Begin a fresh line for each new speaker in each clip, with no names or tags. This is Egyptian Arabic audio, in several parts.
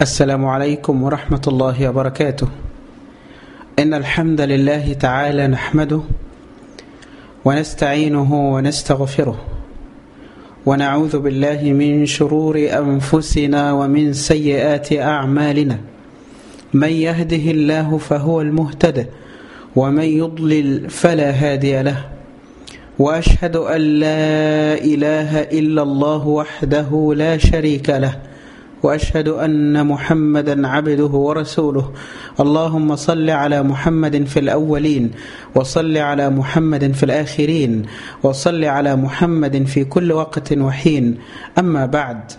السلام عليكم ورحمة الله وبركاته إن الحمد لله تعالى نحمده ونستعينه ونستغفره ونعوذ بالله من شرور أنفسنا ومن سيئات أعمالنا من يهده الله فهو المهتد ومن يضلل فلا هادي له وأشهد أن لا إله إلا الله وحده لا شريك له واشهد ان محمدا عبده ورسوله اللهم صل على محمد في الاولين وصل على محمد في الاخرين وصل على محمد في كل وقت وحين اما بعد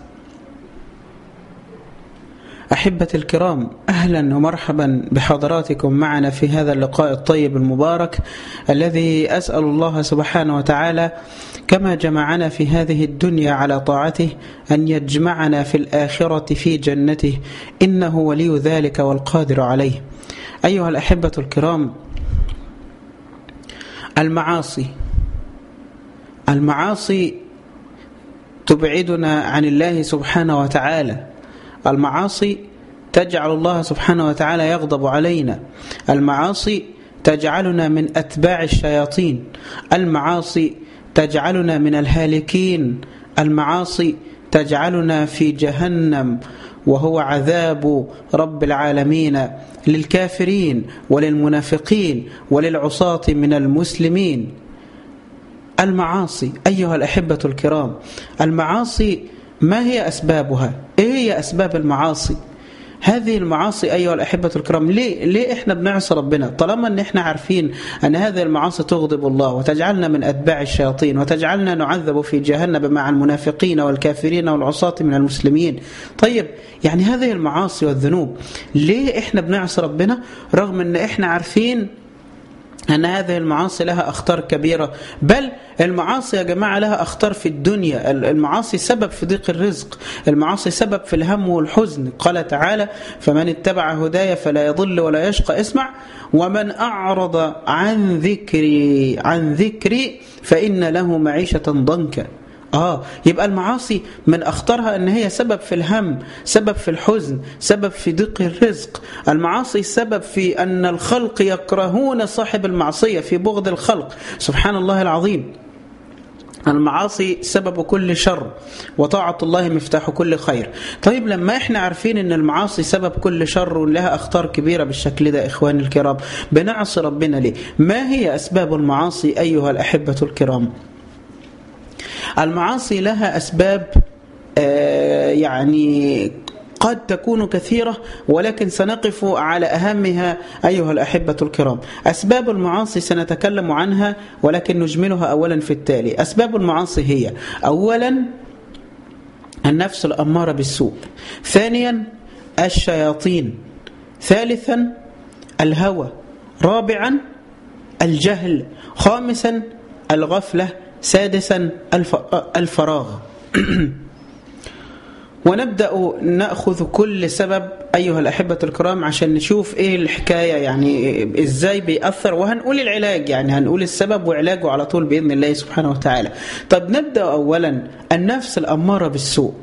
احبتي الكرام اهلا ومرحبا بحضراتكم معنا في هذا اللقاء الطيب المبارك الذي اسال الله سبحانه وتعالى كما جمعنا في هذه الدنيا على طاعته ان يجمعنا في الاخره في جنته انه ولي ذلك والقادر عليه ايها الاحبه الكرام المعاصي المعاصي تبعدنا عن الله سبحانه وتعالى المعاصي تجعل الله سبحانه وتعالى يغضب علينا المعاصي تجعلنا من أتباع الشياطين المعاصي تجعلنا من الهالكين المعاصي تجعلنا في جهنم وهو عذاب رب العالمين للكافرين وللمنافقين وللعصاة من المسلمين المعاصي أيها الأحبة الكرام المعاصي ما هي أسبابها؟ إيه هي أسباب المعاصي؟ هذه المعاصي أيها الأحبة الكرام ليه, ليه إحنا بنعصي ربنا طالما أن إحنا عارفين أن هذه المعاصي تغضب الله وتجعلنا من أتباع الشياطين وتجعلنا نعذب في جهنم مع المنافقين والكافرين والعصاة من المسلمين طيب يعني هذه المعاصي والذنوب ليه إحنا بنعصي ربنا رغم أن إحنا عارفين أن هذه المعاصي لها أخطار كبيرة بل المعاصي يا جماعة لها أخطار في الدنيا المعاصي سبب في ضيق الرزق المعاصي سبب في الهم والحزن قال تعالى فمن اتبع هدايا فلا يضل ولا يشقى اسمع ومن أعرض عن ذكري عن ذكري فإن له معيشة ضنكا آه يبقى المعاصي من أخطرها أن هي سبب في الهم سبب في الحزن سبب في ضيق الرزق المعاصي سبب في أن الخلق يكرهون صاحب المعصية في بغض الخلق سبحان الله العظيم المعاصي سبب كل شر وطاعة الله مفتاح كل خير طيب لما احنا عارفين ان المعاصي سبب كل شر ولها اخطار كبيرة بالشكل ده اخواني الكرام بنعصي ربنا ليه ما هي اسباب المعاصي ايها الاحبة الكرام المعاصي لها أسباب يعني قد تكون كثيرة ولكن سنقف على أهمها أيها الأحبة الكرام أسباب المعاصي سنتكلم عنها ولكن نجملها أولا في التالي أسباب المعاصي هي أولا النفس الأمارة بالسوء ثانيا الشياطين ثالثا الهوى رابعا الجهل خامسا الغفلة سادسا الفراغ ونبدأ نأخذ كل سبب أيها الأحبة الكرام عشان نشوف إيه الحكاية يعني إزاي بيأثر وهنقول العلاج يعني هنقول السبب وعلاجه على طول بإذن الله سبحانه وتعالى طب نبدأ أولا النفس الأمارة بالسوء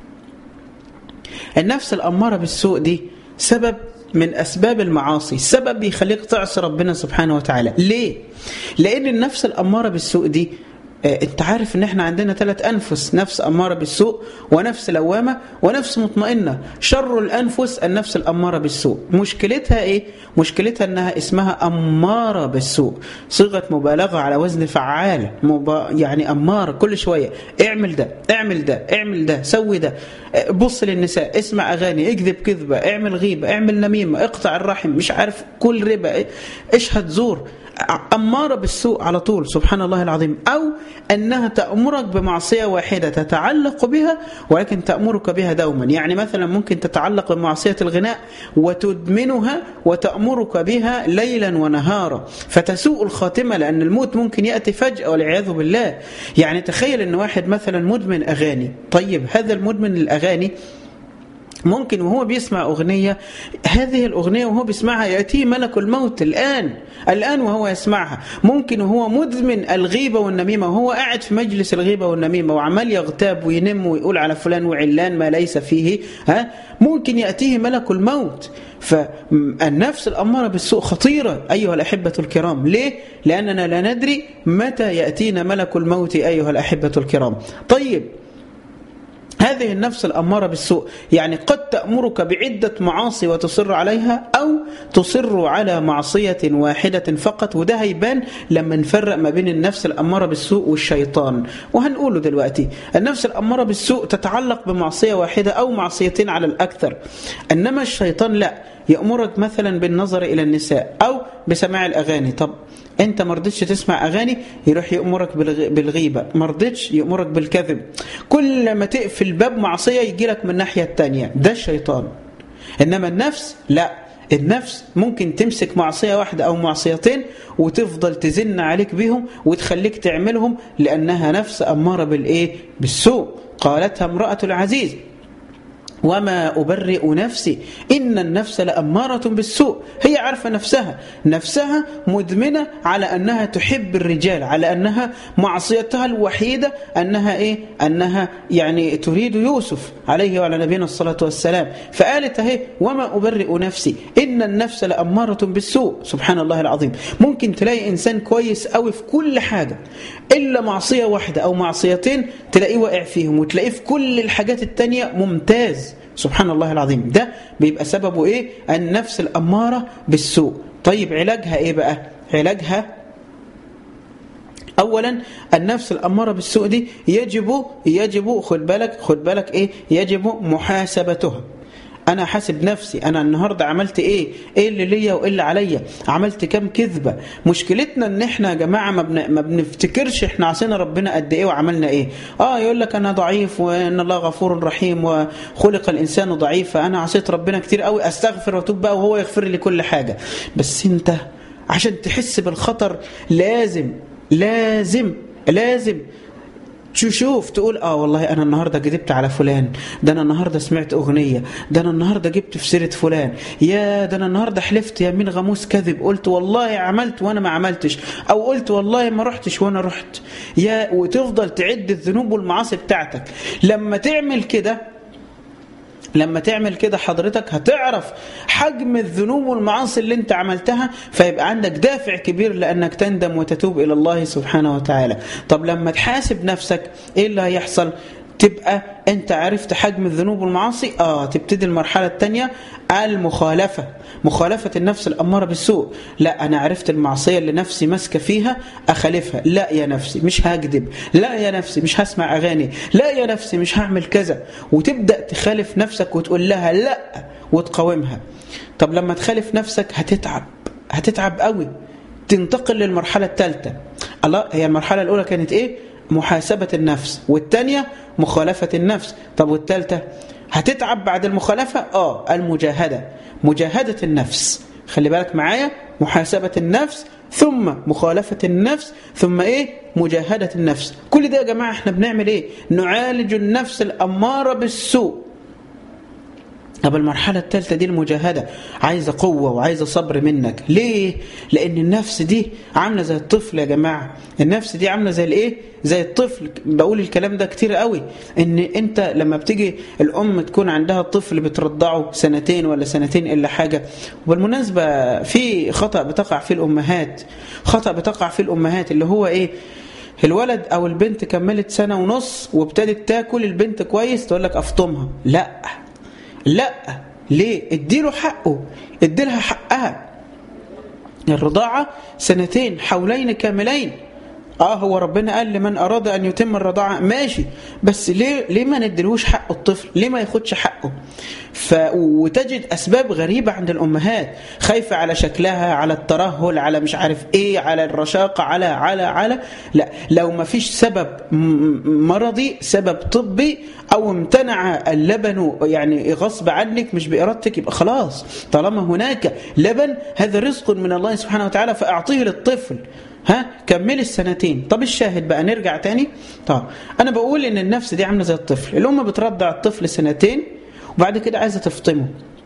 النفس الأمارة بالسوء دي سبب من أسباب المعاصي سبب بيخليك تعصي ربنا سبحانه وتعالى ليه؟ لأن النفس الأمارة بالسوء دي انت عارف ان احنا عندنا ثلاث انفس نفس اماره بالسوء ونفس لوامه ونفس مطمئنه شر الانفس النفس الاماره بالسوء مشكلتها ايه مشكلتها انها اسمها اماره بالسوء صيغه مبالغه على وزن فعال مبا يعني اماره كل شويه اعمل ده اعمل ده اعمل ده سوي ده بص للنساء اسمع اغاني اكذب كذبه اعمل غيبه اعمل نميمه اقطع الرحم مش عارف كل ربا اشهد زور أمارة بالسوء على طول سبحان الله العظيم أو أنها تأمرك بمعصية واحدة تتعلق بها ولكن تأمرك بها دوما يعني مثلا ممكن تتعلق بمعصية الغناء وتدمنها وتأمرك بها ليلا ونهارا فتسوء الخاتمة لأن الموت ممكن يأتي فجأة والعياذ بالله يعني تخيل أن واحد مثلا مدمن أغاني طيب هذا المدمن الأغاني ممكن وهو بيسمع أغنية هذه الأغنية وهو بيسمعها يأتيه ملك الموت الآن الآن وهو يسمعها ممكن وهو مدمن الغيبة والنميمة وهو قاعد في مجلس الغيبة والنميمة وعمال يغتاب وينم ويقول على فلان وعلان ما ليس فيه ها ممكن يأتيه ملك الموت فالنفس الأمارة بالسوء خطيرة أيها الأحبة الكرام ليه؟ لأننا لا ندري متى يأتينا ملك الموت أيها الأحبة الكرام طيب هذه النفس الأمارة بالسوء يعني قد تأمرك بعدة معاصي وتصر عليها أو تصر على معصية واحدة فقط وده هيبان لما نفرق ما بين النفس الأمارة بالسوء والشيطان وهنقوله دلوقتي النفس الأمارة بالسوء تتعلق بمعصية واحدة أو معصيتين على الأكثر إنما الشيطان لا يأمرك مثلا بالنظر إلى النساء أو بسماع الأغاني طب انت ما رضيتش تسمع اغاني يروح يامرك بالغيبه ما رضيتش يامرك بالكذب كل ما تقفل باب معصيه يجي لك من الناحيه الثانيه ده الشيطان انما النفس لا النفس ممكن تمسك معصيه واحده او معصيتين وتفضل تزن عليك بيهم وتخليك تعملهم لانها نفس اماره بالايه بالسوء قالتها امراه العزيز وما أبرئ نفسي إن النفس لأمارة بالسوء هي عارفة نفسها نفسها مدمنة على أنها تحب الرجال على أنها معصيتها الوحيدة أنها إيه أنها يعني تريد يوسف عليه وعلى نبينا الصلاة والسلام فقالت أهي وما أبرئ نفسي إن النفس لأمارة بالسوء سبحان الله العظيم ممكن تلاقي إنسان كويس قوي في كل حاجة إلا معصية واحدة أو معصيتين تلاقيه واقع فيهم وتلاقيه في كل الحاجات التانية ممتاز سبحان الله العظيم ده بيبقى سببه ايه النفس الأمارة بالسوء طيب علاجها ايه بقى علاجها اولا النفس الاماره بالسوء دي يجب يجب خد بالك خد بالك ايه يجب محاسبتها انا حاسب نفسي انا النهارده عملت ايه ايه اللي ليا وايه اللي عليا عملت كام كذبه مشكلتنا ان احنا يا جماعه ما, بن... ما بنفتكرش احنا عصينا ربنا قد ايه وعملنا ايه اه يقول لك انا ضعيف وان الله غفور رحيم وخلق الانسان ضعيفا انا عصيت ربنا كتير قوي استغفر واتوب بقى وهو يغفر لي كل حاجه بس انت عشان تحس بالخطر لازم لازم لازم تشوف تقول اه والله انا النهارده كذبت على فلان ده انا النهارده سمعت اغنيه ده انا النهارده جبت في سيره فلان يا ده انا النهارده حلفت يمين غموس كذب قلت والله عملت وانا ما عملتش او قلت والله ما رحتش وانا رحت يا وتفضل تعد الذنوب والمعاصي بتاعتك لما تعمل كده لما تعمل كده حضرتك هتعرف حجم الذنوب والمعاصي اللي انت عملتها فيبقى عندك دافع كبير لانك تندم وتتوب الى الله سبحانه وتعالى طب لما تحاسب نفسك ايه اللي هيحصل تبقى انت عرفت حجم الذنوب والمعاصي اه تبتدي المرحله الثانيه المخالفه مخالفه النفس الاماره بالسوء لا انا عرفت المعصيه اللي نفسي ماسكه فيها اخالفها لا يا نفسي مش هكذب لا يا نفسي مش هسمع اغاني لا يا نفسي مش هعمل كذا وتبدا تخالف نفسك وتقول لها لا وتقاومها طب لما تخالف نفسك هتتعب هتتعب قوي تنتقل للمرحله الثالثه الله هي المرحله الاولى كانت ايه محاسبة النفس والثانية مخالفة النفس طب والثالثة هتتعب بعد المخالفة آه المجاهدة مجاهدة النفس خلي بالك معايا محاسبة النفس ثم مخالفة النفس ثم ايه مجاهدة النفس كل ده يا جماعة احنا بنعمل ايه نعالج النفس الأمارة بالسوء طب المرحلة الثالثة دي المجاهدة عايزة قوة وعايزة صبر منك ليه؟ لأن النفس دي عاملة زي الطفل يا جماعة النفس دي عاملة زي الإيه؟ زي الطفل بقول الكلام ده كتير قوي إن أنت لما بتيجي الأم تكون عندها طفل بترضعه سنتين ولا سنتين إلا حاجة وبالمناسبة في خطأ بتقع فيه الأمهات خطأ بتقع فيه الأمهات اللي هو إيه؟ الولد او البنت كملت سنه ونص وابتدت تاكل البنت كويس تقول لك افطمها لا لا ليه اديله حقه اديلها حقها الرضاعة سنتين حولين كاملين اه هو ربنا قال لمن اراد ان يتم الرضاعه ماشي بس ليه ليه ما نديلهوش حق الطفل ليه ما ياخدش حقه ف وتجد اسباب غريبه عند الامهات خايفه على شكلها على الترهل على مش عارف ايه على الرشاقه على على على لا لو ما فيش سبب مرضي سبب طبي او امتنع اللبن يعني غصب عنك مش بارادتك يبقى خلاص طالما هناك لبن هذا رزق من الله سبحانه وتعالى فاعطيه للطفل ها كمل السنتين طب الشاهد بقى نرجع تاني طب انا بقول ان النفس دي عامله زي الطفل الام بترضع الطفل سنتين وبعد كده عايزة تفطمه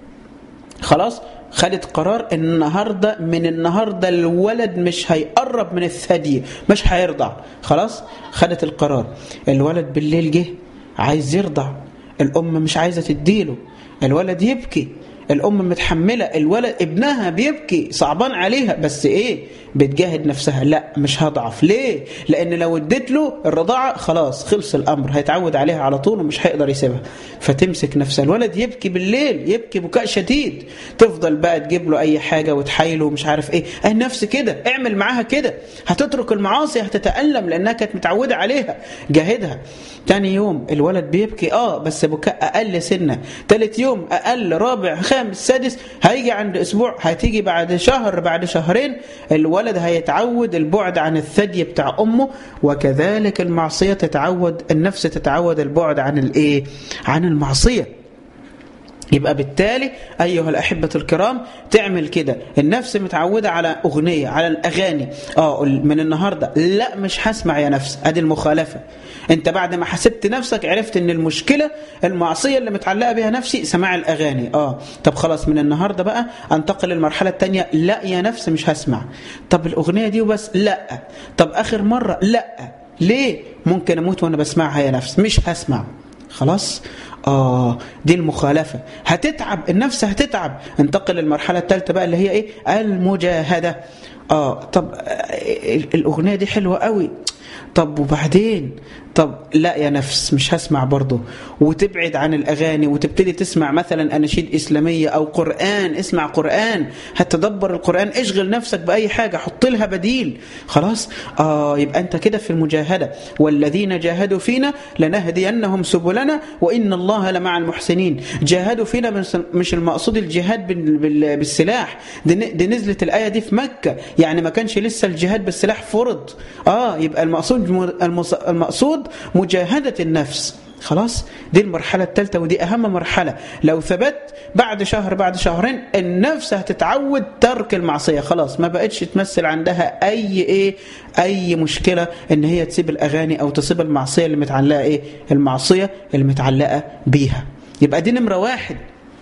خلاص خدت قرار ان النهارده من النهارده الولد مش هيقرب من الثدي مش هيرضع خلاص خدت القرار الولد بالليل جه عايز يرضع الام مش عايزه تديله الولد يبكي الام متحمله الولد ابنها بيبكي صعبان عليها بس ايه بتجاهد نفسها لا مش هضعف ليه لان لو اديت له الرضاعه خلاص خلص الامر هيتعود عليها على طول ومش هيقدر يسيبها فتمسك نفسها الولد يبكي بالليل يبكي بكاء شديد تفضل بقى تجيب له اي حاجه وتحايله ومش عارف ايه النفس كده اعمل معاها كده هتترك المعاصي هتتالم لانها كانت متعوده عليها جاهدها تاني يوم الولد بيبكي اه بس بكاء اقل سنه تالت يوم اقل رابع خامس سادس هيجي عند اسبوع هتيجي بعد شهر بعد شهرين الولد هيتعود البعد عن الثدي بتاع امه وكذلك المعصيه تتعود النفس تتعود البعد عن الايه عن المعصيه يبقى بالتالي أيها الأحبة الكرام تعمل كده النفس متعودة على أغنية على الأغاني آه من النهاردة لا مش هسمع يا نفس أدي المخالفة أنت بعد ما حسبت نفسك عرفت أن المشكلة المعصية اللي متعلقة بها نفسي سماع الأغاني آه طب خلاص من النهاردة بقى أنتقل للمرحلة الثانية لا يا نفس مش هسمع طب الأغنية دي وبس لا طب آخر مرة لا ليه ممكن أموت وأنا بسمعها يا نفس مش هسمع خلاص آه دي المخالفة هتتعب النفس هتتعب انتقل للمرحلة الثالثة بقى اللي هي إيه المجاهدة آه طب الأغنية دي حلوة قوي طب وبعدين طب لا يا نفس مش هسمع برضه وتبعد عن الأغاني وتبتدي تسمع مثلا أناشيد إسلامية أو قرآن اسمع قرآن هتدبر القرآن اشغل نفسك بأي حاجة حط لها بديل خلاص آه يبقى أنت كده في المجاهدة والذين جاهدوا فينا لنهدينهم سبلنا وإن الله لمع المحسنين جاهدوا فينا مش المقصود الجهاد بالسلاح دي نزلت الآية دي في مكة يعني ما كانش لسه الجهاد بالسلاح فرض آه يبقى المقصود المقصود مجاهدة النفس خلاص دي المرحلة الثالثة ودي أهم مرحلة لو ثبت بعد شهر بعد شهرين النفس هتتعود ترك المعصية خلاص ما بقتش تمثل عندها أي إيه أي مشكلة إن هي تسيب الأغاني أو تسيب المعصية اللي متعلقة إيه المعصية اللي متعلقة بيها يبقى دي نمرة واحد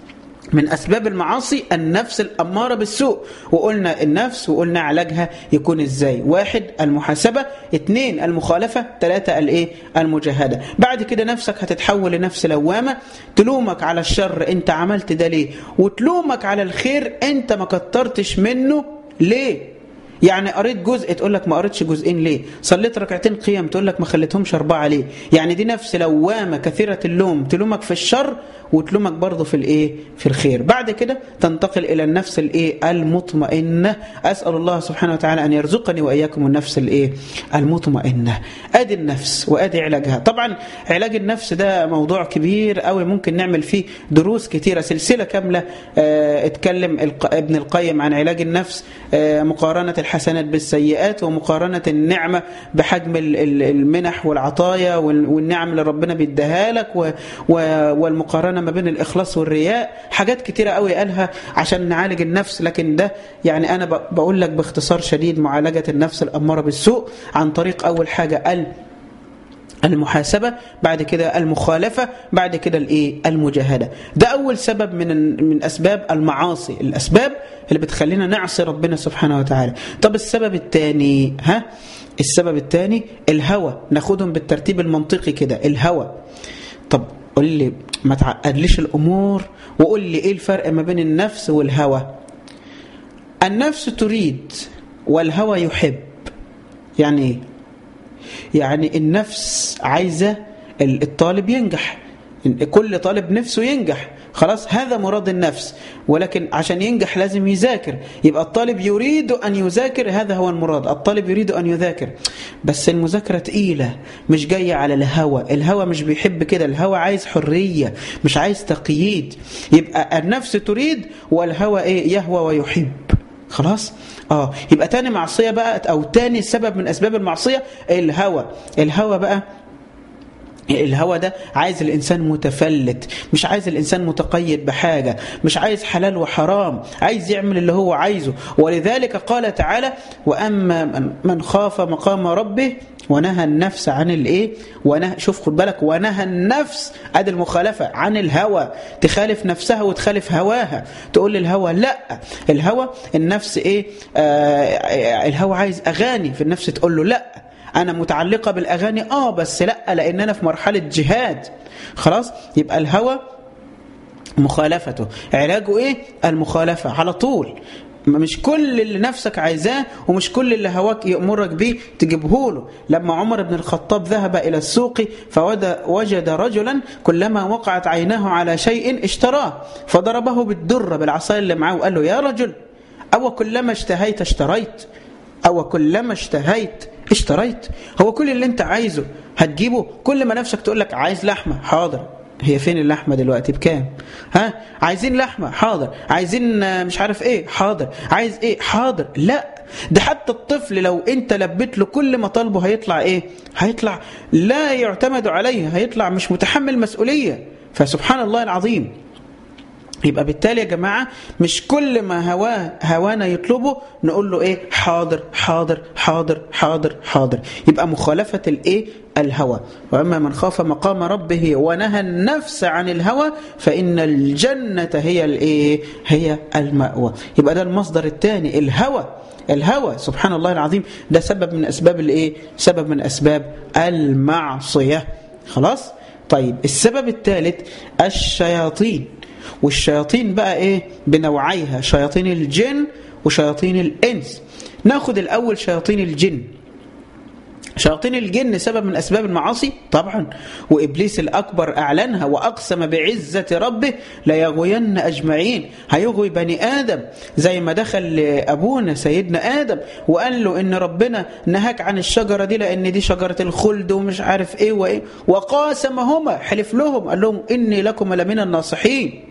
من أسباب المعاصي النفس الأمارة بالسوء وقلنا النفس وقلنا علاجها يكون إزاي واحد المحاسبة اثنين المخالفة ثلاثة الإيه المجاهدة بعد كده نفسك هتتحول لنفس لوامة تلومك على الشر أنت عملت ده ليه وتلومك على الخير أنت ما كترتش منه ليه يعني قريت جزء تقول لك ما قريتش جزئين ليه صليت ركعتين قيام تقول لك ما خليتهمش أربعة ليه يعني دي نفس لوامة كثيرة اللوم تلومك في الشر وتلومك برضه في الايه في الخير بعد كده تنتقل الى النفس الايه المطمئنه اسال الله سبحانه وتعالى ان يرزقني واياكم النفس الايه المطمئنه ادي النفس وادي علاجها طبعا علاج النفس ده موضوع كبير قوي ممكن نعمل فيه دروس كتيره سلسله كامله اه اتكلم ابن القيم عن علاج النفس اه مقارنه الحسنات بالسيئات ومقارنه النعمه بحجم المنح والعطايا والنعم اللي ربنا بيديها لك والمقارنه ما بين الإخلاص والرياء حاجات كتيرة قوي قالها عشان نعالج النفس لكن ده يعني أنا بقول لك باختصار شديد معالجة النفس الأمارة بالسوء عن طريق أول حاجة ال المحاسبة بعد كده المخالفة بعد كده الايه المجاهدة ده أول سبب من من أسباب المعاصي الأسباب اللي بتخلينا نعصي ربنا سبحانه وتعالى طب السبب الثاني ها السبب الثاني الهوى ناخدهم بالترتيب المنطقي كده الهوى طب قول لي ما تعقدليش الأمور وقول لي إيه الفرق ما بين النفس والهوى النفس تريد والهوى يحب يعني إيه يعني النفس عايزة الطالب ينجح كل طالب نفسه ينجح خلاص هذا مراد النفس ولكن عشان ينجح لازم يذاكر يبقى الطالب يريد أن يذاكر هذا هو المراد الطالب يريد أن يذاكر بس المذاكرة تقيلة مش جاية على الهوى الهوى مش بيحب كده الهوى عايز حرية مش عايز تقييد يبقى النفس تريد والهوى إيه يهوى ويحب خلاص اه يبقى تاني معصية بقى أو تاني سبب من أسباب المعصية الهوى الهوى بقى الهوى ده عايز الإنسان متفلت مش عايز الإنسان متقيد بحاجة مش عايز حلال وحرام عايز يعمل اللي هو عايزه ولذلك قال تعالى وأما من خاف مقام ربه ونهى النفس عن الايه ونهى شوف خد بالك ونهى النفس ادي المخالفه عن الهوى تخالف نفسها وتخالف هواها تقول للهوى لا الهوى النفس ايه آه الهوى عايز اغاني في النفس تقول له لا انا متعلقه بالاغاني اه بس لا لان انا في مرحله جهاد خلاص يبقى الهوى مخالفته علاجه ايه المخالفه على طول مش كل اللي نفسك عايزاه ومش كل اللي هواك يأمرك بيه تجيبه له لما عمر بن الخطاب ذهب إلى السوق فوجد رجلا كلما وقعت عيناه على شيء اشتراه فضربه بالدرة بالعصاية اللي معاه وقال له يا رجل أو كلما اشتهيت اشتريت أو كلما اشتهيت اشتريت هو كل اللي انت عايزه هتجيبه كل ما نفسك تقول لك عايز لحمة حاضر هي فين اللحمة دلوقتي بكام ها عايزين لحمة حاضر عايزين مش عارف ايه حاضر عايز ايه حاضر لا ده حتى الطفل لو انت لبيت له كل مطالبه هيطلع ايه هيطلع لا يعتمد عليه هيطلع مش متحمل مسؤولية فسبحان الله العظيم يبقى بالتالي يا جماعة مش كل ما هواه هوانا يطلبه نقول له ايه حاضر حاضر حاضر حاضر حاضر يبقى مخالفة الايه الهوى وأما من خاف مقام ربه ونهى النفس عن الهوى فإن الجنة هي الايه هي المأوى يبقى ده المصدر الثاني الهوى الهوى سبحان الله العظيم ده سبب من أسباب الايه سبب من أسباب المعصية خلاص طيب السبب الثالث الشياطين والشياطين بقى ايه بنوعيها شياطين الجن وشياطين الانس ناخد الاول شياطين الجن شياطين الجن سبب من اسباب المعاصي طبعا وابليس الاكبر اعلنها واقسم بعزه ربه ليغوين اجمعين هيغوي بني ادم زي ما دخل ابونا سيدنا ادم وقال له ان ربنا نهاك عن الشجره دي لان دي شجره الخلد ومش عارف ايه وايه وقاسمهما حلف لهم قال لهم اني لكم لمن الناصحين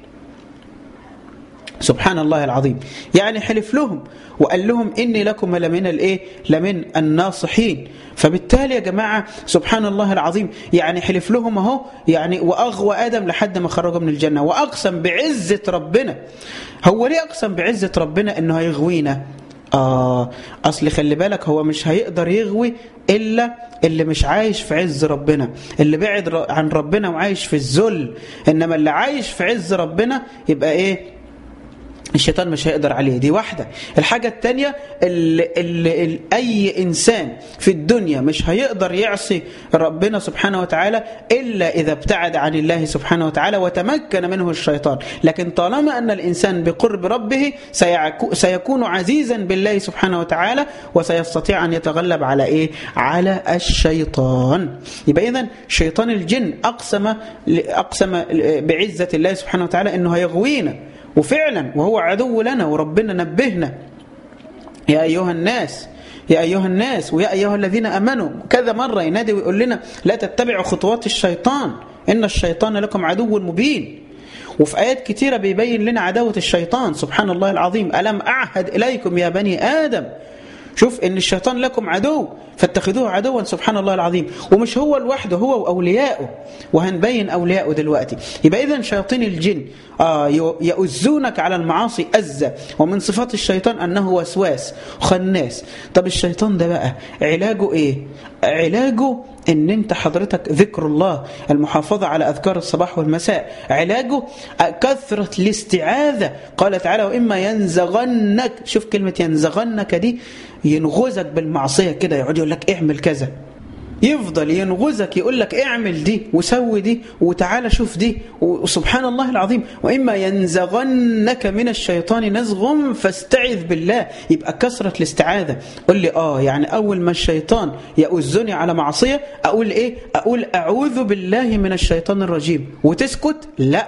سبحان الله العظيم يعني حلف لهم وقال لهم إني لكم لمن الإيه لمن الناصحين فبالتالي يا جماعة سبحان الله العظيم يعني حلف لهم اهو يعني وأغوى آدم لحد ما خرجوا من الجنة وأقسم بعزة ربنا هو ليه أقسم بعزة ربنا إنه هيغوينا آه أصل خلي بالك هو مش هيقدر يغوي إلا اللي مش عايش في عز ربنا اللي بعد عن ربنا وعايش في الذل إنما اللي عايش في عز ربنا يبقى إيه الشيطان مش هيقدر عليه دي واحدة الحاجة التانية اللي اللي اللي أي إنسان في الدنيا مش هيقدر يعصي ربنا سبحانه وتعالى إلا إذا ابتعد عن الله سبحانه وتعالى وتمكن منه الشيطان لكن طالما أن الإنسان بقرب ربه سيكون عزيزا بالله سبحانه وتعالى وسيستطيع أن يتغلب على إيه؟ على الشيطان يبقى إذن شيطان الجن أقسم أقسم بعزة الله سبحانه وتعالى أنه هيغوينا وفعلا وهو عدو لنا وربنا نبهنا يا أيها الناس يا أيها الناس ويا أيها الذين أمنوا كذا مرة ينادي ويقول لنا لا تتبعوا خطوات الشيطان إن الشيطان لكم عدو مبين وفي آيات كتيرة بيبين لنا عداوة الشيطان سبحان الله العظيم ألم أعهد إليكم يا بني آدم شوف ان الشيطان لكم عدو فاتخذوه عدوا سبحان الله العظيم ومش هو لوحده هو واولياؤه وهنبين اولياؤه دلوقتي يبقى اذا شياطين الجن آه يؤزونك على المعاصي أزة ومن صفات الشيطان أنه وسواس خناس طب الشيطان ده بقى علاجه إيه علاجه ان انت حضرتك ذكر الله المحافظة على أذكار الصباح والمساء علاجه كثرة الاستعاذة قال تعالى وإما ينزغنك شوف كلمة ينزغنك دي ينغزك بالمعصية كده يقعد يقول لك اعمل كذا يفضل ينغزك يقول لك اعمل دي وسوي دي وتعالى شوف دي وسبحان الله العظيم وإما ينزغنك من الشيطان نزغ فاستعذ بالله يبقى كثرة الاستعاذة قل لي آه يعني أول ما الشيطان يؤذني على معصية أقول إيه أقول أعوذ بالله من الشيطان الرجيم وتسكت لا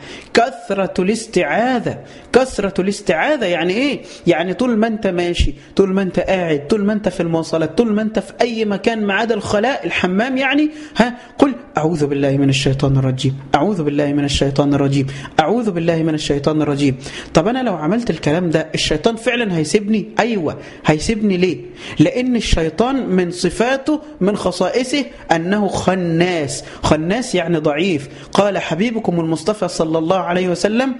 كثرة الاستعاذة كثرة الاستعاذة يعني ايه يعني طول ما انت ماشي طول ما انت قاعد طول ما انت في المواصلات طول ما انت في اي مكان ما عدا الخلاء الحمام يعني ها قل أعوذ بالله من الشيطان الرجيم أعوذ بالله من الشيطان الرجيم أعوذ بالله من الشيطان الرجيم طب أنا لو عملت الكلام ده الشيطان فعلا هيسيبني أيوة هيسيبني ليه لأن الشيطان من صفاته من خصائصه أنه خناس خناس يعني ضعيف قال حبيبكم المصطفى صلى الله عليه وسلم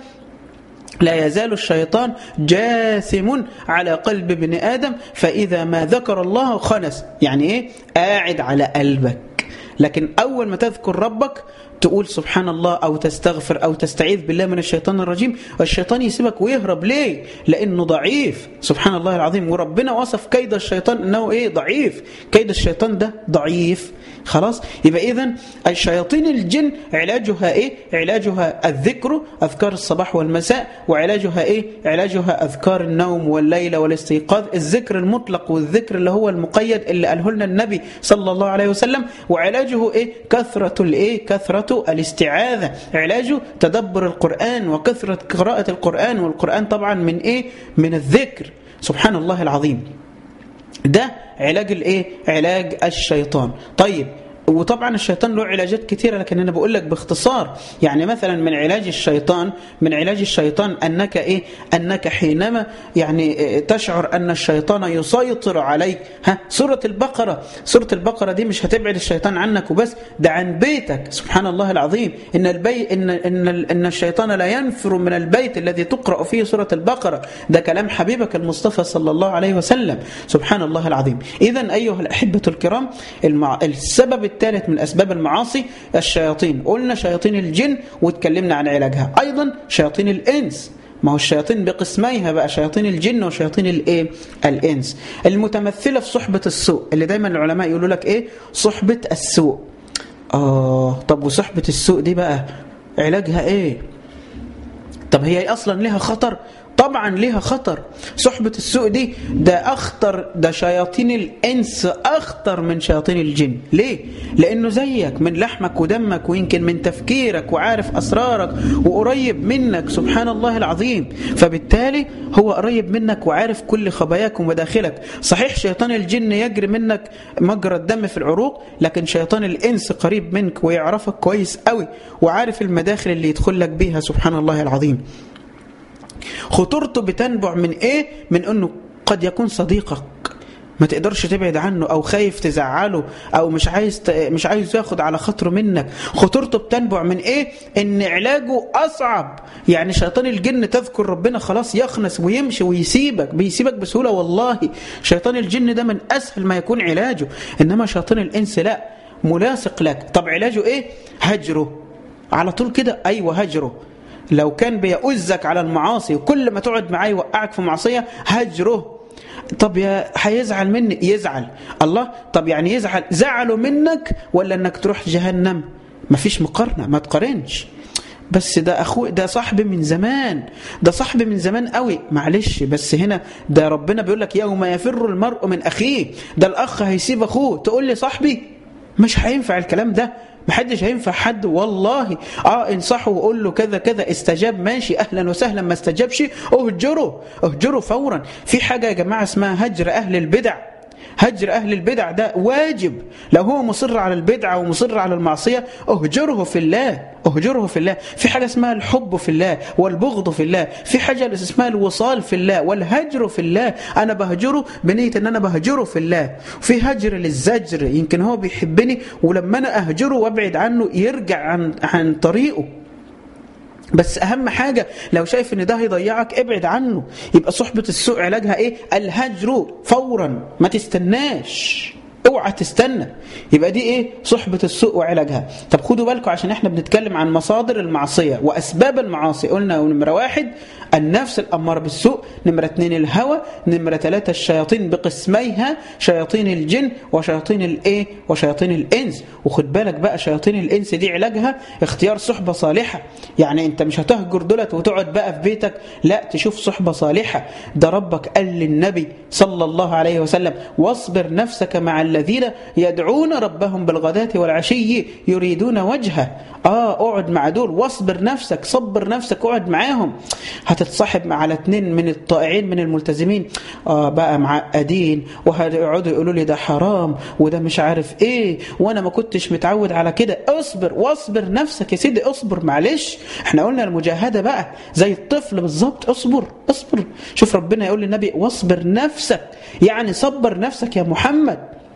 لا يزال الشيطان جاثم على قلب ابن آدم فإذا ما ذكر الله خنس يعني إيه قاعد على قلبك لكن أول ما تذكر ربك تقول سبحان الله أو تستغفر أو تستعيذ بالله من الشيطان الرجيم والشيطان يسيبك ويهرب ليه لأنه ضعيف سبحان الله العظيم وربنا وصف كيد الشيطان أنه إيه ضعيف كيد الشيطان ده ضعيف خلاص يبقى إذن الشياطين الجن علاجها إيه علاجها الذكر أذكار الصباح والمساء وعلاجها إيه علاجها أذكار النوم والليل والاستيقاظ الذكر المطلق والذكر اللي هو المقيد اللي قاله لنا النبي صلى الله عليه وسلم وعلاجه إيه كثرة الإيه كثرة الاستعاذة علاجه تدبر القرآن وكثرة قراءة القرآن والقرآن طبعا من إيه من الذكر سبحان الله العظيم ده علاج الايه علاج الشيطان طيب وطبعا الشيطان له علاجات كثيرة لكن أنا بقول لك باختصار يعني مثلا من علاج الشيطان من علاج الشيطان أنك إيه أنك حينما يعني تشعر أن الشيطان يسيطر عليك ها سورة البقرة سورة البقرة دي مش هتبعد الشيطان عنك وبس ده عن بيتك سبحان الله العظيم إن البي إن إن إن الشيطان لا ينفر من البيت الذي تقرأ فيه سورة البقرة ده كلام حبيبك المصطفى صلى الله عليه وسلم سبحان الله العظيم إذا أيها الأحبة الكرام المع... السبب الثالث من أسباب المعاصي الشياطين قلنا شياطين الجن واتكلمنا عن علاجها أيضا شياطين الإنس ما هو الشياطين بقسميها بقى شياطين الجن وشياطين الايه الانس المتمثله في صحبه السوء اللي دايما العلماء يقولوا لك ايه صحبه السوء اه طب وصحبه السوء دي بقى علاجها ايه طب هي اصلا لها خطر طبعا ليها خطر صحبة السوء دي ده أخطر ده شياطين الإنس أخطر من شياطين الجن ليه؟ لأنه زيك من لحمك ودمك ويمكن من تفكيرك وعارف أسرارك وقريب منك سبحان الله العظيم فبالتالي هو قريب منك وعارف كل خباياك ومداخلك صحيح شيطان الجن يجري منك مجرى الدم في العروق لكن شيطان الإنس قريب منك ويعرفك كويس قوي وعارف المداخل اللي يدخل لك بيها سبحان الله العظيم خطورته بتنبع من ايه من انه قد يكون صديقك ما تقدرش تبعد عنه او خايف تزعله او مش عايز ت... مش عايز ياخد على خاطره منك خطورته بتنبع من ايه ان علاجه اصعب يعني شيطان الجن تذكر ربنا خلاص يخنس ويمشي ويسيبك بيسيبك بسهوله والله شيطان الجن ده من اسهل ما يكون علاجه انما شيطان الانس لا ملاصق لك طب علاجه ايه هجره على طول كده ايوه هجره لو كان بيؤزك على المعاصي وكل ما تقعد معاه يوقعك في معصية هجره طب يا هيزعل مني يزعل الله طب يعني يزعل زعله منك ولا انك تروح جهنم مفيش مقارنة ما تقارنش بس ده اخوي ده صاحبي من زمان ده صاحبي من زمان قوي معلش بس هنا ده ربنا بيقول لك يوم يفر المرء من اخيه ده الاخ هيسيب اخوه تقول لي صاحبي مش هينفع الكلام ده محدش هينفع حد والله اه انصحه وقول له كذا كذا استجاب ماشي اهلا وسهلا ما استجابش اهجره اهجره فورا في حاجه يا جماعه اسمها هجر اهل البدع هجر أهل البدع ده واجب لو هو مصر على البدعة ومصر على المعصية اهجره في الله اهجره في الله في حاجة اسمها الحب في الله والبغض في الله في حاجة اسمها الوصال في الله والهجر في الله أنا بهجره بنية أن أنا بهجره في الله في هجر للزجر يمكن هو بيحبني ولما أنا أهجره وابعد عنه يرجع عن, عن طريقه بس اهم حاجة لو شايف ان ده هيضيعك ابعد عنه يبقى صحبة السوء علاجها ايه الهجر فورا ما تستناش اوعى تستنى يبقى دي ايه صحبة السوء وعلاجها طب خدوا بالكم عشان احنا بنتكلم عن مصادر المعصية واسباب المعاصي قلنا نمرة واحد النفس الأمارة بالسوء نمرة اثنين الهوى نمرة ثلاثة الشياطين بقسميها شياطين الجن وشياطين الايه وشياطين الانس وخد بالك بقى شياطين الانس دي علاجها اختيار صحبة صالحة يعني انت مش هتهجر دولت وتقعد بقى في بيتك لا تشوف صحبة صالحة ده ربك قال للنبي صلى الله عليه وسلم واصبر نفسك مع الذين يدعون ربهم بالغداة والعشي يريدون وجهه اه اقعد مع دول واصبر نفسك صبر نفسك اقعد معاهم هتتصاحب على اتنين من الطائعين من الملتزمين اه بقى معقدين وهيقعدوا يقولوا لي ده حرام وده مش عارف ايه وانا ما كنتش متعود على كده اصبر واصبر نفسك يا سيدي اصبر معلش احنا قلنا المجاهدة بقى زي الطفل بالظبط اصبر اصبر شوف ربنا يقول للنبي واصبر نفسك يعني صبر نفسك يا محمد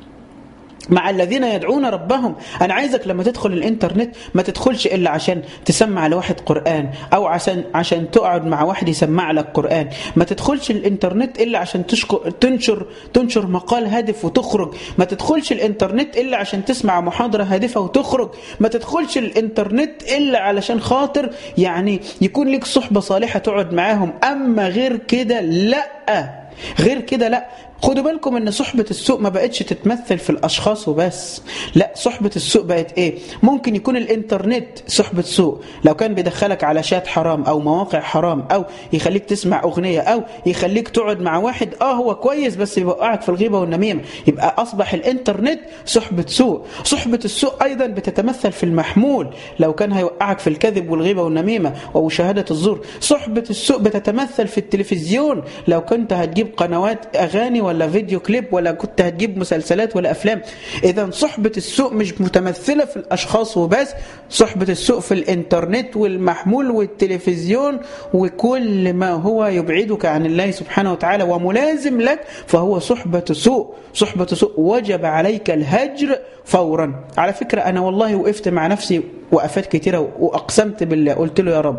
مع الذين يدعون ربهم أنا عايزك لما تدخل الإنترنت ما تدخلش إلا عشان تسمع لواحد قرآن أو عشان عشان تقعد مع واحد يسمع لك قرآن ما تدخلش الإنترنت إلا عشان تشكر تنشر تنشر مقال هادف وتخرج ما تدخلش الإنترنت إلا عشان تسمع محاضرة هادفة وتخرج ما تدخلش الإنترنت إلا علشان خاطر يعني يكون لك صحبة صالحة تقعد معاهم أما غير كده لأ غير كده لا خدوا بالكم ان صحبة السوء ما بقتش تتمثل في الاشخاص وبس لا صحبة السوء بقت ايه ممكن يكون الانترنت صحبة سوء لو كان بيدخلك على شات حرام او مواقع حرام او يخليك تسمع اغنية او يخليك تقعد مع واحد اه هو كويس بس يوقعك في الغيبة والنميمة يبقى اصبح الانترنت صحبة سوء صحبة السوء ايضا بتتمثل في المحمول لو كان هيوقعك في الكذب والغيبة والنميمة ومشاهدة الزور صحبة السوء بتتمثل في التلفزيون لو كنت هتجيب قنوات اغاني ولا فيديو كليب ولا كنت هتجيب مسلسلات ولا افلام اذا صحبة السوء مش متمثلة في الاشخاص وبس صحبة السوء في الانترنت والمحمول والتلفزيون وكل ما هو يبعدك عن الله سبحانه وتعالى وملازم لك فهو صحبة سوء صحبة سوء وجب عليك الهجر فورا على فكرة انا والله وقفت مع نفسي وقفات كتيرة واقسمت بالله قلت له يا رب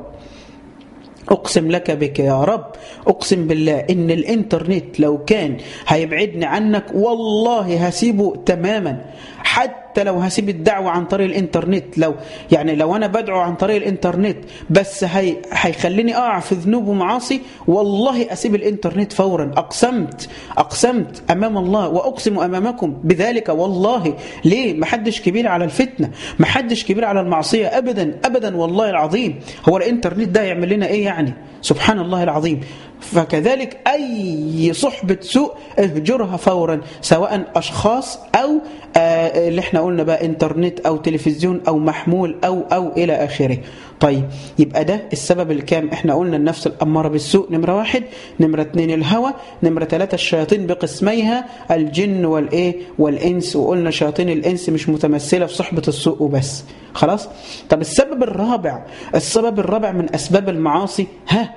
أقسم لك بك يا رب أقسم بالله إن الإنترنت لو كان هيبعدني عنك والله هسيبه تماما حتى لو هسيب الدعوة عن طريق الإنترنت لو يعني لو أنا بدعو عن طريق الإنترنت بس هي هيخليني أقع في ذنوب ومعاصي والله أسيب الإنترنت فورا أقسمت أقسمت أمام الله وأقسم أمامكم بذلك والله ليه محدش كبير على الفتنة محدش كبير على المعصية أبدا أبدا والله العظيم هو الإنترنت ده يعمل لنا إيه يعني سبحان الله العظيم فكذلك أي صحبة سوء اهجرها فورا سواء أشخاص أو آه اللي احنا قلنا بقى انترنت أو تلفزيون أو محمول أو أو إلى آخره طيب يبقى ده السبب الكام احنا قلنا النفس الأمارة بالسوء نمرة واحد نمرة اتنين الهوى نمرة ثلاثة الشياطين بقسميها الجن والإيه والإنس وقلنا شياطين الإنس مش متمثلة في صحبة السوء وبس خلاص طب السبب الرابع السبب الرابع من أسباب المعاصي ها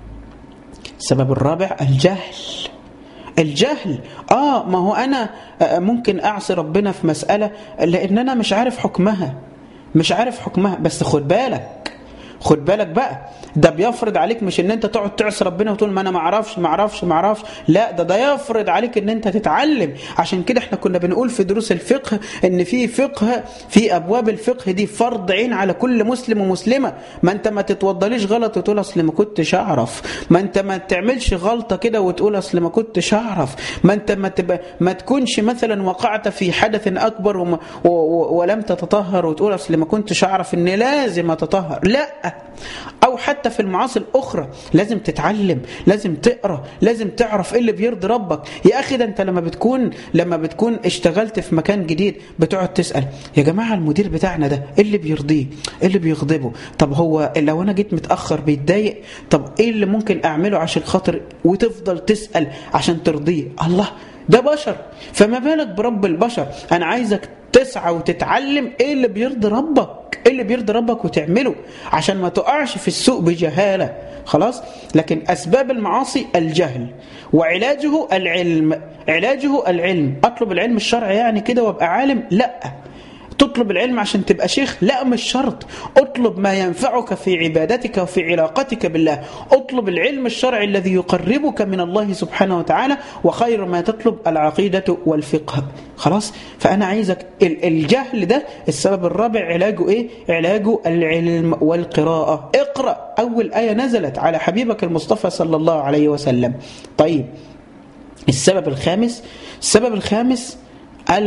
السبب الرابع الجهل الجهل اه ما هو انا ممكن اعصي ربنا في مسألة لان انا مش عارف حكمها مش عارف حكمها بس خد بالك خد بالك بقى ده بيفرض عليك مش ان انت تقعد تعصي ربنا وتقول ما انا ما اعرفش ما اعرفش ما اعرفش لا ده ده يفرض عليك ان انت تتعلم عشان كده احنا كنا بنقول في دروس الفقه ان في فقه في ابواب الفقه دي فرض عين على كل مسلم ومسلمه ما انت ما تتوضليش غلط وتقول اصل ما كنتش اعرف ما انت ما تعملش غلطه كده وتقول اصل ما كنتش اعرف ما انت ما تبقى ما تكونش مثلا وقعت في حدث اكبر وما و و ولم تتطهر وتقول اصل ما كنتش اعرف ان لازم اتطهر لا او حتى في المعاصي الاخرى لازم تتعلم لازم تقرا لازم تعرف ايه اللي بيرضي ربك يا اخي ده انت لما بتكون لما بتكون اشتغلت في مكان جديد بتقعد تسال يا جماعه المدير بتاعنا ده ايه اللي بيرضيه ايه اللي بيغضبه طب هو لو انا جيت متاخر بيتضايق طب ايه اللي ممكن اعمله عشان خاطر وتفضل تسال عشان ترضيه الله ده بشر فما بالك برب البشر انا عايزك تسعى وتتعلم ايه اللي بيرضي ربك ايه اللي بيرضي ربك وتعمله عشان ما تقعش في السوق بجهاله خلاص لكن اسباب المعاصي الجهل وعلاجه العلم علاجه العلم اطلب العلم الشرعي يعني كده وابقى عالم لا تطلب العلم عشان تبقى شيخ لا مش شرط اطلب ما ينفعك في عبادتك وفي علاقتك بالله اطلب العلم الشرعي الذي يقربك من الله سبحانه وتعالى وخير ما تطلب العقيدة والفقه خلاص فأنا عايزك الجهل ده السبب الرابع علاجه إيه علاجه العلم والقراءة اقرأ أول آية نزلت على حبيبك المصطفى صلى الله عليه وسلم طيب السبب الخامس السبب الخامس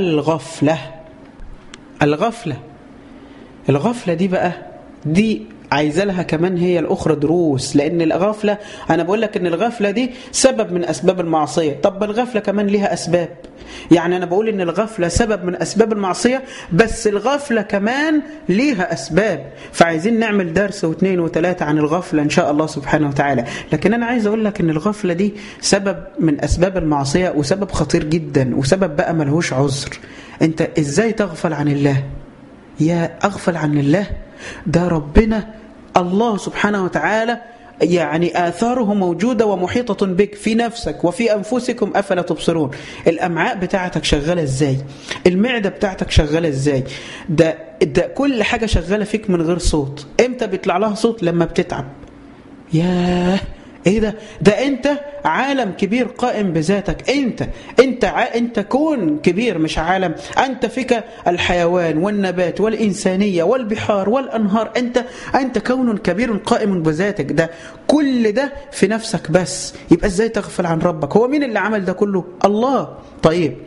الغفله الغفلة الغفلة دي بقى دي عايزه لها كمان هي الاخرى دروس لان الغفله انا بقول لك ان الغفله دي سبب من اسباب المعصيه طب الغفله كمان ليها اسباب يعني انا بقول ان الغفله سبب من اسباب المعصيه بس الغفله كمان ليها اسباب فعايزين نعمل درس واثنين وثلاثه عن الغفله ان شاء الله سبحانه وتعالى لكن انا عايز اقول لك ان الغفله دي سبب من اسباب المعصيه وسبب خطير جدا وسبب بقى ملهوش عذر انت ازاي تغفل عن الله يا اغفل عن الله ده ربنا الله سبحانه وتعالى يعني آثاره موجودة ومحيطة بك في نفسك وفي أنفسكم أفلا تبصرون الأمعاء بتاعتك شغالة إزاي المعدة بتاعتك شغالة إزاي ده, ده كل حاجة شغالة فيك من غير صوت إمتى بيطلع لها صوت لما بتتعب ياه ايه ده ده انت عالم كبير قائم بذاتك انت انت ع... انت كون كبير مش عالم انت فيك الحيوان والنبات والانسانيه والبحار والانهار انت انت كون كبير قائم بذاتك ده كل ده في نفسك بس يبقى ازاي تغفل عن ربك هو مين اللي عمل ده كله الله طيب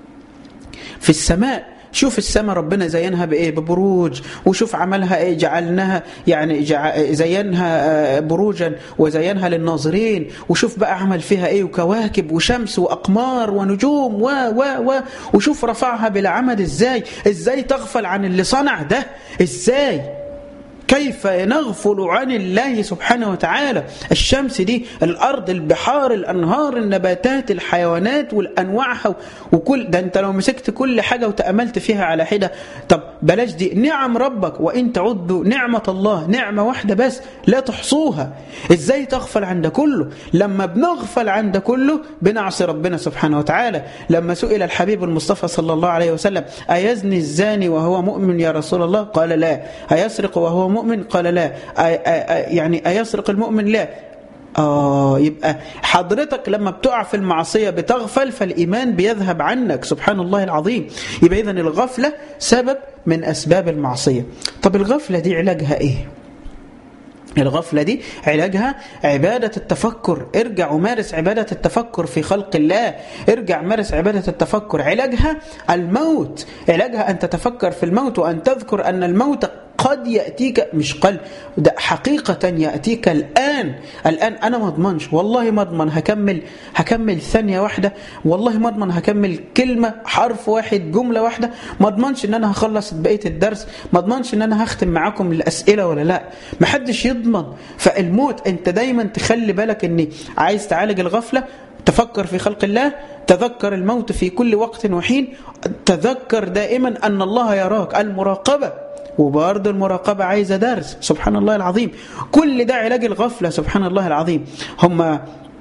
في السماء شوف السماء ربنا زينها بايه ببروج وشوف عملها ايه جعلناها يعني جع... زينها بروجا وزينها للناظرين وشوف بقى عمل فيها ايه وكواكب وشمس واقمار ونجوم و و و وشوف رفعها بلا عمد ازاي ازاي تغفل عن اللي صنع ده ازاي كيف نغفل عن الله سبحانه وتعالى الشمس دي الأرض البحار الأنهار النباتات الحيوانات والأنواعها وكل ده أنت لو مسكت كل حاجة وتأملت فيها على حدة طب بلاش دي نعم ربك وإن تعدوا نعمة الله نعمة واحدة بس لا تحصوها إزاي تغفل عن ده كله لما بنغفل عن ده كله بنعصي ربنا سبحانه وتعالى لما سئل الحبيب المصطفى صلى الله عليه وسلم أيزني الزاني وهو مؤمن يا رسول الله قال لا أيسرق وهو مؤمن قال لا أي أي يعني أيسرق المؤمن لا آه يبقى حضرتك لما بتقع في المعصية بتغفل فالإيمان بيذهب عنك سبحان الله العظيم يبقى إذن الغفلة سبب من أسباب المعصية طب الغفلة دي علاجها إيه الغفلة دي علاجها عبادة التفكر ارجع ومارس عبادة التفكر في خلق الله ارجع مارس عبادة التفكر علاجها الموت علاجها أن تتفكر في الموت وأن تذكر أن الموت قد يأتيك مش قل ده حقيقة يأتيك الآن الآن أنا ما اضمنش والله ما اضمن هكمل هكمل ثانية واحدة والله ما اضمن هكمل كلمة حرف واحد جملة واحدة ما اضمنش ان انا هخلص بقية الدرس ما اضمنش ان انا هختم معاكم الأسئلة ولا لا ما حدش يضمن فالموت انت دايما تخلي بالك ان عايز تعالج الغفلة تفكر في خلق الله تذكر الموت في كل وقت وحين تذكر دائما أن الله يراك المراقبة وبرضه المراقبة عايزة درس سبحان الله العظيم كل ده علاج الغفلة سبحان الله العظيم هم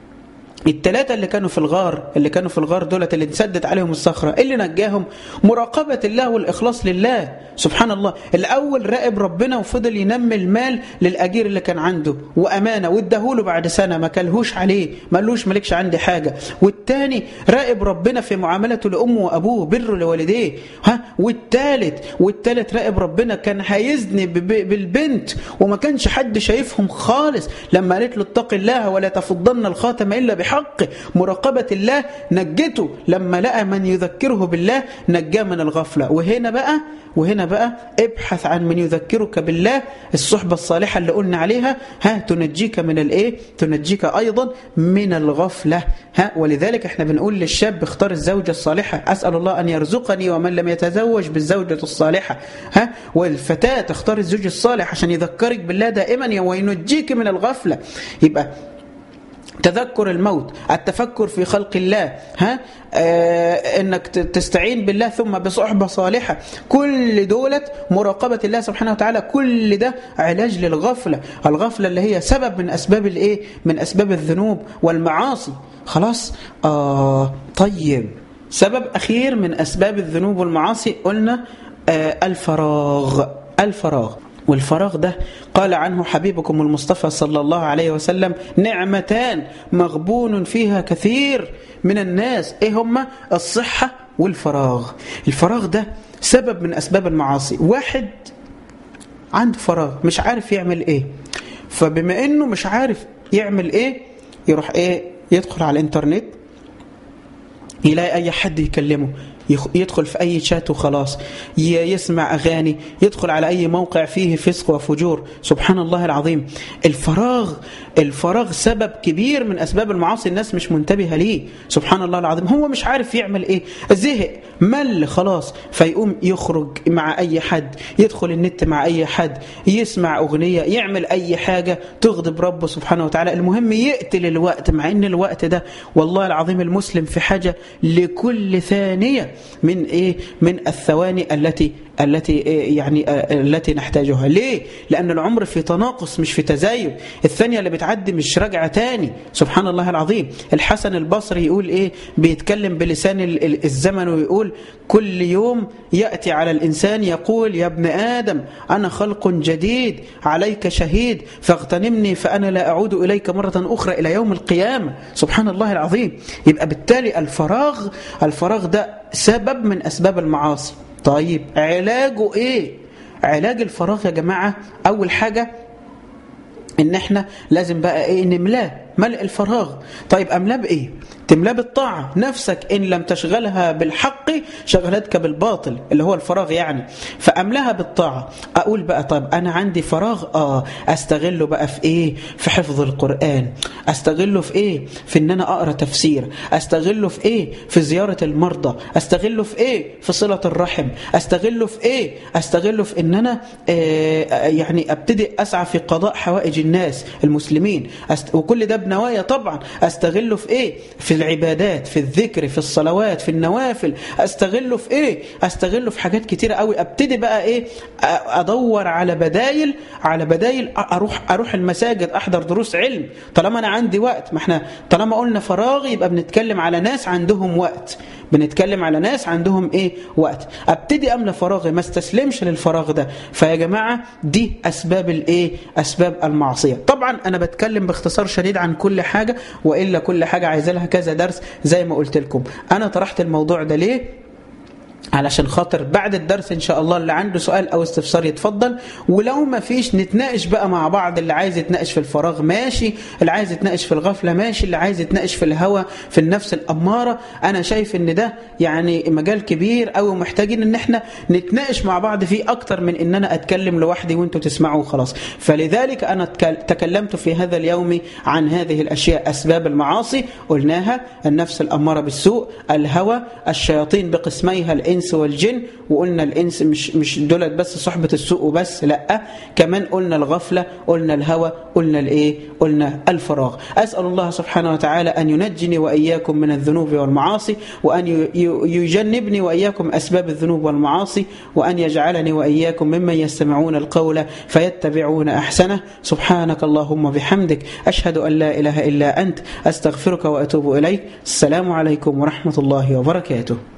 الثلاثة اللي كانوا في الغار اللي كانوا في الغار دولت اللي انسدت عليهم الصخرة اللي نجاهم مراقبة الله والإخلاص لله سبحان الله الأول راقب ربنا وفضل ينمي المال للأجير اللي كان عنده وأمانة واداهوله بعد سنة ما كلهوش عليه ما قالوش مالكش عندي حاجة والتاني راقب ربنا في معاملته لأمه وأبوه بره لوالديه ها والتالت والتالت راقب ربنا كان هيزني بالبنت وما كانش حد شايفهم خالص لما قالت له اتق الله ولا تفضن الخاتم إلا بحق بحق مراقبة الله نجته لما لقى من يذكره بالله نجاه من الغفلة وهنا بقى وهنا بقى ابحث عن من يذكرك بالله الصحبة الصالحة اللي قلنا عليها ها تنجيك من الايه تنجيك ايضا من الغفلة ها ولذلك احنا بنقول للشاب اختار الزوجة الصالحة اسأل الله ان يرزقني ومن لم يتزوج بالزوجة الصالحة ها والفتاة تختار الزوج الصالح عشان يذكرك بالله دائما وينجيك من الغفلة يبقى تذكر الموت التفكر في خلق الله ها آه انك تستعين بالله ثم بصحبة صالحة كل دولت مراقبة الله سبحانه وتعالى كل ده علاج للغفلة الغفلة اللي هي سبب من أسباب الايه من أسباب الذنوب والمعاصي خلاص آه طيب سبب أخير من أسباب الذنوب والمعاصي قلنا آه الفراغ الفراغ والفراغ ده قال عنه حبيبكم المصطفى صلى الله عليه وسلم نعمتان مغبون فيها كثير من الناس ايه هما الصحة والفراغ الفراغ ده سبب من أسباب المعاصي واحد عنده فراغ مش عارف يعمل ايه فبما انه مش عارف يعمل ايه يروح ايه يدخل على الانترنت يلاقي اي حد يكلمه يدخل في أي شات وخلاص يسمع أغاني يدخل على أي موقع فيه فسق وفجور سبحان الله العظيم الفراغ الفراغ سبب كبير من أسباب المعاصي الناس مش منتبهة ليه سبحان الله العظيم هو مش عارف يعمل إيه زهق مل خلاص فيقوم يخرج مع أي حد يدخل النت مع أي حد يسمع أغنية يعمل أي حاجة تغضب ربه سبحانه وتعالى المهم يقتل الوقت مع أن الوقت ده والله العظيم المسلم في حاجة لكل ثانية من إيه من الثواني التي التي يعني التي نحتاجها ليه لأن العمر في تناقص مش في تزايد الثانية اللي بتعدي مش راجعة تاني سبحان الله العظيم الحسن البصري يقول إيه بيتكلم بلسان الزمن ويقول كل يوم يأتي على الإنسان يقول يا ابن آدم أنا خلق جديد عليك شهيد فاغتنمني فأنا لا أعود إليك مرة أخرى إلى يوم القيامة سبحان الله العظيم يبقى بالتالي الفراغ الفراغ ده سبب من أسباب المعاصي طيب علاجه ايه علاج الفراغ يا جماعة اول حاجة ان احنا لازم بقى ايه نملاه ملء الفراغ طيب املاه بايه تملاه بالطاعة نفسك إن لم تشغلها بالحق شغلتك بالباطل اللي هو الفراغ يعني فأملاها بالطاعة أقول بقى طيب أنا عندي فراغ آه أستغله بقى في إيه في حفظ القرآن أستغله في إيه في إن أنا أقرأ تفسير أستغله في إيه في زيارة المرضى أستغله في إيه في صلة الرحم أستغله في إيه أستغله في إن أنا آه يعني أبتدي أسعى في قضاء حوائج الناس المسلمين أست... وكل ده بنوايا طبعا أستغله في إيه في العبادات في الذكر في الصلوات في النوافل استغله في ايه استغله في حاجات كتيرة قوي ابتدي بقى ايه ادور على بدايل على بدايل اروح اروح المساجد احضر دروس علم طالما انا عندي وقت ما احنا طالما قلنا فراغ يبقى بنتكلم على ناس عندهم وقت بنتكلم على ناس عندهم ايه وقت ابتدي املى فراغي ما استسلمش للفراغ ده فيا جماعه دي اسباب الايه اسباب المعصيه طبعا انا بتكلم باختصار شديد عن كل حاجه والا كل حاجه عايزه لها كذا درس زي ما قلت لكم انا طرحت الموضوع ده ليه علشان خاطر بعد الدرس ان شاء الله اللي عنده سؤال او استفسار يتفضل ولو ما فيش نتناقش بقى مع بعض اللي عايز يتناقش في الفراغ ماشي اللي عايز يتناقش في الغفله ماشي اللي عايز يتناقش في الهوى في النفس الاماره انا شايف ان ده يعني مجال كبير قوي ومحتاجين ان احنا نتناقش مع بعض فيه اكتر من ان انا اتكلم لوحدي وانتوا تسمعوا وخلاص فلذلك انا تكلمت في هذا اليوم عن هذه الاشياء اسباب المعاصي قلناها النفس الاماره بالسوء الهوى الشياطين بقسميها الانس الإنس والجن وقلنا الإنس مش مش دولت بس صحبة السوء وبس لا كمان قلنا الغفلة قلنا الهوى قلنا الإيه قلنا الفراغ أسأل الله سبحانه وتعالى أن ينجني وإياكم من الذنوب والمعاصي وأن يجنبني وإياكم أسباب الذنوب والمعاصي وأن يجعلني وإياكم ممن يستمعون القول فيتبعون أحسنه سبحانك اللهم بحمدك أشهد أن لا إله إلا أنت أستغفرك وأتوب إليك السلام عليكم ورحمة الله وبركاته